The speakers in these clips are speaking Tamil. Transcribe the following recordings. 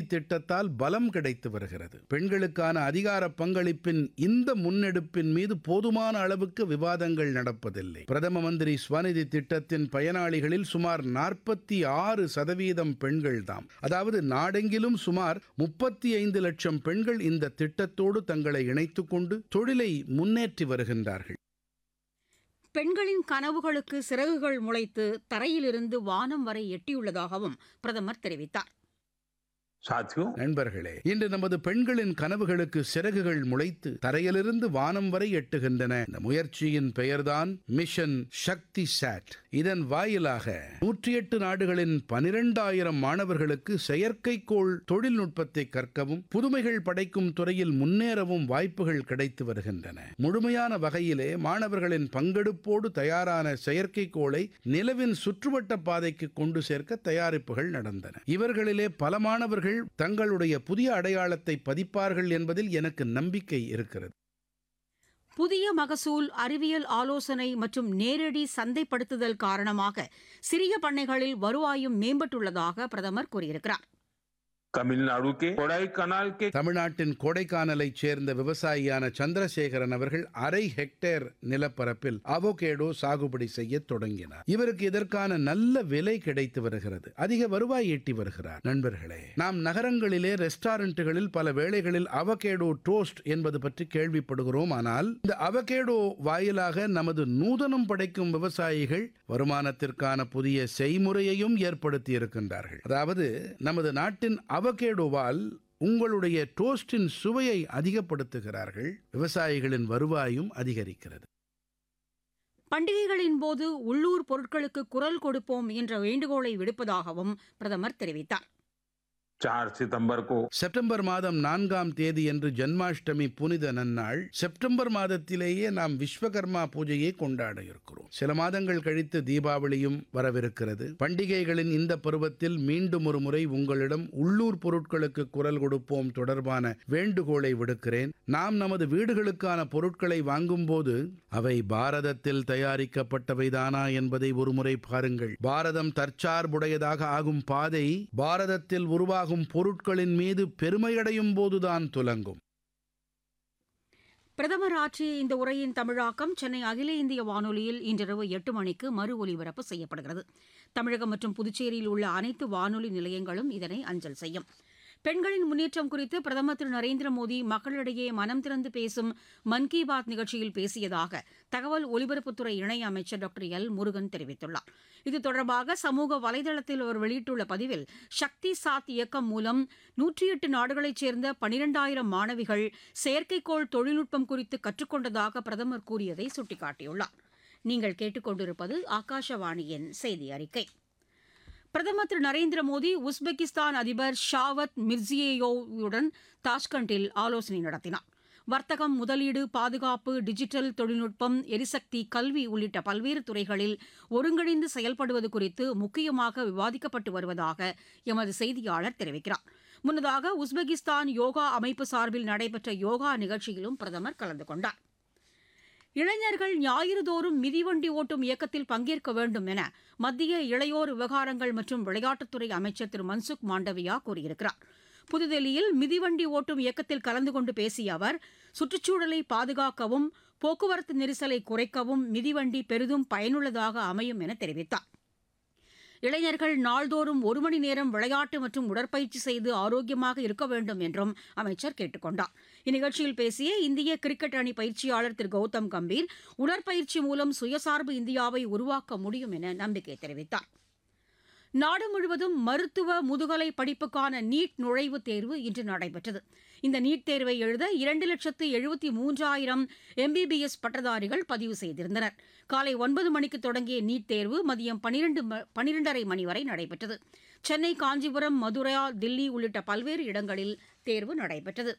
திட்டத்தால் பலம் கிடைத்து வருகிறது பெண்களுக்கான அதிகார பங்களிப்பின் இந்த முன்னெடுப்பின் மீது போதுமான அளவுக்கு விவாதங்கள் நடப்பதில்லை பிரதம மந்திரி ஸ்வநிதி திட்டத்தின் பயனாளிகளில் சுமார் நாற்பத்தி ஆறு சதவீதம் பெண்கள்தாம் அதாவது நாடெங்கிலும் சுமார் முப்பத்தி ஐந்து லட்சம் பெண்கள் இந்த திட்டத்தோடு தங்களை இணைத்துக் கொண்டு தொழிலை முன்னேற்றி வருகின்றார்கள் பெண்களின் கனவுகளுக்கு சிறகுகள் முளைத்து தரையிலிருந்து வானம் வரை எட்டியுள்ளதாகவும் பிரதமர் தெரிவித்தார் साथियों நண்பர்களே இன்று நமது பெண்களின் கனவுகளுக்கு சிறகுகள் முளைத்து தரையிலிருந்து வானம் வரை எட்டுகின்றன இந்த முயற்சியின் பெயர்தான் மிஷன் சக்தி சாட் இதன் வாயிலாக நூற்றி எட்டு நாடுகளின் பனிரெண்டாயிரம் மாணவர்களுக்கு செயற்கைக்கோள் தொழில்நுட்பத்தை கற்கவும் புதுமைகள் படைக்கும் துறையில் முன்னேறவும் வாய்ப்புகள் கிடைத்து வருகின்றன முழுமையான வகையிலே மாணவர்களின் பங்கெடுப்போடு தயாரான செயற்கைக்கோளை நிலவின் சுற்றுவட்ட பாதைக்கு கொண்டு சேர்க்க தயாரிப்புகள் நடந்தன இவர்களிலே பல மாணவர்கள் தங்களுடைய புதிய அடையாளத்தை பதிப்பார்கள் என்பதில் எனக்கு நம்பிக்கை இருக்கிறது புதிய மகசூல் அறிவியல் ஆலோசனை மற்றும் நேரடி சந்தைப்படுத்துதல் காரணமாக சிறிய பண்ணைகளில் வருவாயும் மேம்பட்டுள்ளதாக பிரதமர் கூறியிருக்கிறார் तमिलनाडु के कोडाई कनाल के தமிழ்நாட்டின் கொடைக்கானலைச் சேர்ந்த விவசாயியான சந்திரசேகரன் அவர்கள் அரை ஹெக்டேர் நிலப்பரப்பில் அவகேடோ சாகுபடி செய்ய தொடங்கினார் இவருக்கு இதற்கான நல்ல விலை கிடைத்து வருகிறது அதிக வருவாய் ஈட்டி வருகிறார் நண்பர்களே நாம் நகரங்களிலே ரெஸ்டாரண்ட்டுகளில் பல வேளைகளில் அவகேடோ டோஸ்ட் என்பது பற்றி கேள்விப்படுகிறோம் ஆனால் இந்த அவகேடோ வாயிலாக நமது நூதனம் படைக்கும் விவசாயிகள் வருமானத்திற்கான புதிய செய்முறையையும் ஏற்படுத்தி இருக்கின்றார்கள் அதாவது நமது நாட்டின் அவகேடோவால் உங்களுடைய டோஸ்டின் சுவையை அதிகப்படுத்துகிறார்கள் விவசாயிகளின் வருவாயும் அதிகரிக்கிறது பண்டிகைகளின் போது உள்ளூர் பொருட்களுக்கு குரல் கொடுப்போம் என்ற வேண்டுகோளை விடுப்பதாகவும் பிரதமர் தெரிவித்தார் चार सितंबर को செப்டம்பர் மாதம் நான்காம் தேதி என்று ஜன்மாஷ்டமி புனித நன்னாள் செப்டம்பர் மாதத்திலேயே நாம் விஸ்வகர்மா பூஜையை கொண்டாட இருக்கிறோம் சில மாதங்கள் கழித்து தீபாவளியும் வரவிருக்கிறது பண்டிகைகளின் இந்த பருவத்தில் மீண்டும் ஒரு முறை உங்களிடம் உள்ளூர் பொருட்களுக்கு குரல் கொடுப்போம் தொடர்பான வேண்டுகோளை விடுக்கிறேன் நாம் நமது வீடுகளுக்கான பொருட்களை வாங்கும்போது அவை பாரதத்தில் தயாரிக்கப்பட்டவைதானா என்பதை ஒருமுறை பாருங்கள் பாரதம் தற்சார்புடையதாக ஆகும் பாதை பாரதத்தில் உருவாகும் பொருட்களின் மீது பெருமையடையும் போதுதான் துலங்கும் பிரதமர் ஆற்றிய இந்த உரையின் தமிழாக்கம் சென்னை அகில இந்திய வானொலியில் இன்றிரவு எட்டு மணிக்கு மறு ஒலிபரப்பு செய்யப்படுகிறது தமிழகம் மற்றும் புதுச்சேரியில் உள்ள அனைத்து வானொலி நிலையங்களும் இதனை அஞ்சல் செய்யும் பெண்களின் முன்னேற்றம் குறித்து பிரதமர் திரு நரேந்திர மோடி மக்களிடையே மனம் திறந்து பேசும் மன் கி பாத் நிகழ்ச்சியில் பேசியதாக தகவல் ஒலிபரப்புத்துறை இணையமைச்சர் டாக்டர் எல் முருகன் தெரிவித்துள்ளார் இது தொடர்பாக சமூக வலைதளத்தில் அவர் வெளியிட்டுள்ள பதிவில் சக்தி சாத் இயக்கம் மூலம் நூற்றி எட்டு நாடுகளைச் சேர்ந்த பனிரெண்டாயிரம் மாணவிகள் செயற்கைக்கோள் தொழில்நுட்பம் குறித்து கற்றுக்கொண்டதாக பிரதமர் கூறியதை சுட்டிக்காட்டியுள்ளார் நீங்கள் கேட்டுக்கொண்டிருப்பது ஆகாஷவாணியின் செய்தி அறிக்கை பிரதமர் திரு நரேந்திர மோடி உஸ்பெகிஸ்தான் அதிபர் ஷாவத் மிர்சியேயோவுடன் தாஷ்கண்டில் ஆலோசனை நடத்தினார் வர்த்தகம் முதலீடு பாதுகாப்பு டிஜிட்டல் தொழில்நுட்பம் எரிசக்தி கல்வி உள்ளிட்ட பல்வேறு துறைகளில் ஒருங்கிணைந்து செயல்படுவது குறித்து முக்கியமாக விவாதிக்கப்பட்டு வருவதாக எமது செய்தியாளர் தெரிவிக்கிறார் முன்னதாக உஸ்பெகிஸ்தான் யோகா அமைப்பு சார்பில் நடைபெற்ற யோகா நிகழ்ச்சியிலும் பிரதமர் கலந்து கொண்டார் இளைஞர்கள் ஞாயிறுதோறும் மிதிவண்டி ஓட்டும் இயக்கத்தில் பங்கேற்க வேண்டும் என மத்திய இளையோர் விவகாரங்கள் மற்றும் விளையாட்டுத்துறை அமைச்சர் திரு மன்சுக் மாண்டவியா கூறியிருக்கிறார் புதுதில்லியில் மிதிவண்டி ஓட்டும் இயக்கத்தில் கலந்து கொண்டு பேசிய அவர் சுற்றுச்சூழலை பாதுகாக்கவும் போக்குவரத்து நெரிசலை குறைக்கவும் மிதிவண்டி பெரிதும் பயனுள்ளதாக அமையும் என தெரிவித்தார் இளைஞர்கள் நாள்தோறும் ஒரு மணி நேரம் விளையாட்டு மற்றும் உடற்பயிற்சி செய்து ஆரோக்கியமாக இருக்க வேண்டும் என்றும் அமைச்சர் கேட்டுக் கொண்டார் இந்நிகழ்ச்சியில் பேசிய இந்திய கிரிக்கெட் அணி பயிற்சியாளர் திரு கௌதம் கம்பீர் உடற்பயிற்சி மூலம் சுயசார்பு இந்தியாவை உருவாக்க முடியும் என நம்பிக்கை தெரிவித்தார் நாடு முழுவதும் மருத்துவ முதுகலை படிப்புக்கான நீட் நுழைவுத் தேர்வு இன்று நடைபெற்றது இந்த நீட் தேர்வை எழுத இரண்டு லட்சத்து எழுபத்தி மூன்றாயிரம் எம்பிபிஎஸ் பட்டதாரிகள் பதிவு செய்திருந்தனர் காலை ஒன்பது மணிக்கு தொடங்கிய நீட் தேர்வு மதியம் பனிரெண்டு பனிரெண்டரை மணி வரை நடைபெற்றது சென்னை காஞ்சிபுரம் மதுரா தில்லி உள்ளிட்ட பல்வேறு இடங்களில் தேர்வு நடைபெற்றது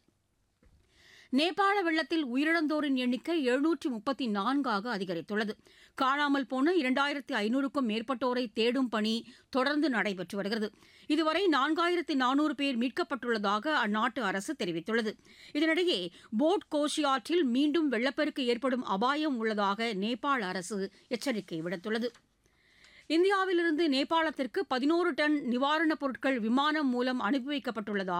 நேபாள வெள்ளத்தில் உயிரிழந்தோரின் எண்ணிக்கை எழுநூற்றி முப்பத்தி நான்காக அதிகரித்துள்ளது காணாமல் போன இரண்டாயிரத்தி ஐநூறுக்கும் மேற்பட்டோரை தேடும் பணி தொடர்ந்து நடைபெற்று வருகிறது இதுவரை நான்காயிரத்தி நானூறு பேர் மீட்கப்பட்டுள்ளதாக அந்நாட்டு அரசு தெரிவித்துள்ளது இதனிடையே போட் கோஷி ஆற்றில் மீண்டும் வெள்ளப்பெருக்கு ஏற்படும் அபாயம் உள்ளதாக நேபாள அரசு எச்சரிக்கை விடுத்துள்ளது இந்தியாவிலிருந்து நேபாளத்திற்கு பதினோரு டன் நிவாரணப் பொருட்கள் விமானம் மூலம் அனுப்பி வைக்கப்பட்டுள்ளதாக